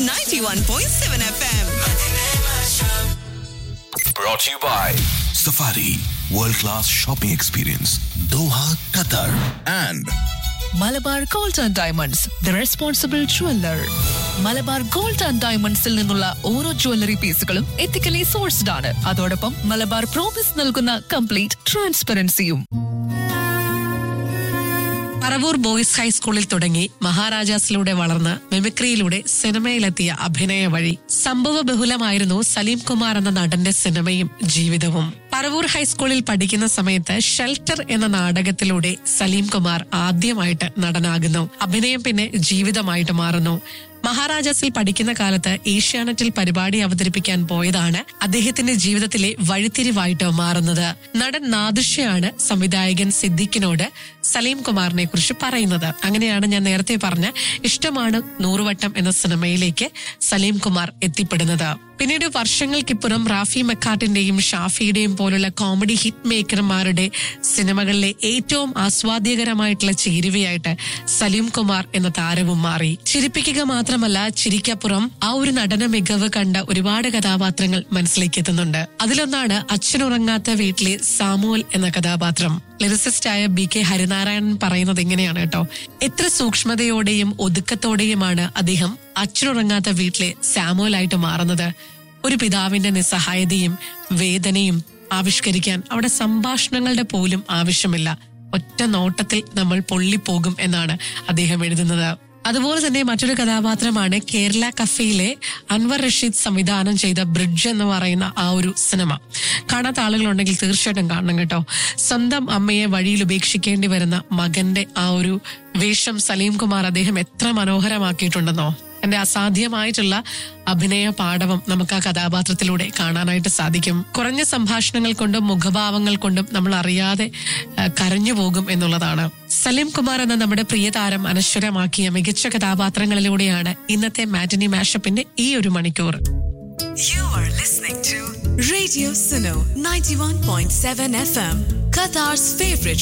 91.7 FM. Brought to you by Safari World Class Shopping Experience Doha, Qatar and Malabar gold and diamonds the responsible jeweller Malabar gold and ഡയമണ്ട്സിൽ നിന്നുള്ള ഓരോ jewellery പീസുകളും ethically sourced ആണ് അതോടൊപ്പം Malabar promise നൽകുന്ന complete ട്രാൻസ്പെറൻസിയും Paravur boys ഹൈസ്കൂളിൽ തുടങ്ങി മഹാരാജാസിലൂടെ വളർന്ന് മിമിക്രിയിലൂടെ സിനിമയിലെത്തിയ അഭിനയ വഴി സംഭവ ബഹുലമായിരുന്നു സലീം കുമാർ എന്ന നടന്റെ സിനിമയും ജീവിതവും പറവൂർ ഹൈസ്കൂളിൽ പഠിക്കുന്ന സമയത്ത് ഷെൽട്ടർ എന്ന നാടകത്തിലൂടെ സലീം കുമാർ ആദ്യമായിട്ട് നടനാകുന്നു അഭിനയം പിന്നെ ജീവിതമായിട്ട് മാറുന്നു മഹാരാജാസിൽ പഠിക്കുന്ന കാലത്ത് ഏഷ്യാനെറ്റിൽ പരിപാടി അവതരിപ്പിക്കാൻ പോയതാണ് അദ്ദേഹത്തിന്റെ ജീവിതത്തിലെ വഴിത്തിരിവായിട്ട് മാറുന്നത് നടൻ നാദൃശ്യാണ് സംവിധായകൻ സിദ്ദിഖിനോട് സലീം കുമാറിനെ കുറിച്ച് പറയുന്നത് അങ്ങനെയാണ് ഞാൻ നേരത്തെ പറഞ്ഞ ഇഷ്ടമാണ് നൂറുവട്ടം എന്ന സിനിമയിലേക്ക് സലീം കുമാർ എത്തിപ്പെടുന്നത് പിന്നീട് വർഷങ്ങൾക്കിപ്പുറം റാഫി മെക്കാട്ടിന്റെയും ഷാഫിയുടെയും പോലുള്ള കോമഡി ഹിറ്റ് മേക്കർമാരുടെ സിനിമകളിലെ ഏറ്റവും ആസ്വാദ്യകരമായിട്ടുള്ള ചേരുവയായിട്ട് സലീം കുമാർ എന്ന താരവും മാറി ചിരിപ്പിക്കുക മാത്രമല്ല ചിരിക്കപ്പുറം ആ ഒരു നടന മികവ് കണ്ട ഒരുപാട് കഥാപാത്രങ്ങൾ മനസ്സിലേക്ക് എത്തുന്നുണ്ട് അതിലൊന്നാണ് അച്ഛനുറങ്ങാത്ത വീട്ടിലെ സാമുവൽ എന്ന കഥാപാത്രം ലിറിസിസ്റ്റായ ബി കെ ഹരിനാരായണൻ പറയുന്നത് എങ്ങനെയാണ് കേട്ടോ എത്ര സൂക്ഷ്മതയോടെയും ഒതുക്കത്തോടെയുമാണ് അദ്ദേഹം അച്ഛനുറങ്ങാത്ത വീട്ടിലെ സാമുവലായിട്ട് മാറുന്നത് ഒരു പിതാവിന്റെ നിസ്സഹായതയും വേദനയും ആവിഷ്കരിക്കാൻ അവിടെ സംഭാഷണങ്ങളുടെ പോലും ആവശ്യമില്ല ഒറ്റ നോട്ടത്തിൽ നമ്മൾ പൊള്ളിപ്പോകും എന്നാണ് അദ്ദേഹം എഴുതുന്നത് അതുപോലെ തന്നെ മറ്റൊരു കഥാപാത്രമാണ് കേരള കഫയിലെ അൻവർ റഷീദ് സംവിധാനം ചെയ്ത ബ്രിഡ്ജ് എന്ന് പറയുന്ന ആ ഒരു സിനിമ കാണാത്ത ആളുകളുണ്ടെങ്കിൽ തീർച്ചയായിട്ടും കാണണം കേട്ടോ സ്വന്തം അമ്മയെ വഴിയിൽ ഉപേക്ഷിക്കേണ്ടി വരുന്ന മകന്റെ ആ ഒരു വേഷം സലീം കുമാർ അദ്ദേഹം എത്ര മനോഹരമാക്കിയിട്ടുണ്ടെന്നോ എന്റെ അസാധ്യമായിട്ടുള്ള അഭിനയ പാടവം നമുക്ക് ആ കഥാപാത്രത്തിലൂടെ കാണാനായിട്ട് സാധിക്കും കുറഞ്ഞ സംഭാഷണങ്ങൾ കൊണ്ടും മുഖഭാവങ്ങൾ കൊണ്ടും നമ്മൾ അറിയാതെ ആ, കരഞ്ഞു പോകും എന്നുള്ളതാണ് സലീം കുമാർ എന്ന നമ്മുടെ പ്രിയ താരം അനശ്വരമാക്കിയ മികച്ച കഥാപാത്രങ്ങളിലൂടെയാണ് ഇന്നത്തെ മാറ്റിനി മാഷപ്പിന്റെ ഈ ഒരു മണിക്കൂർ You are listening to Radio Suno 91.7 FM, Qatar's favorite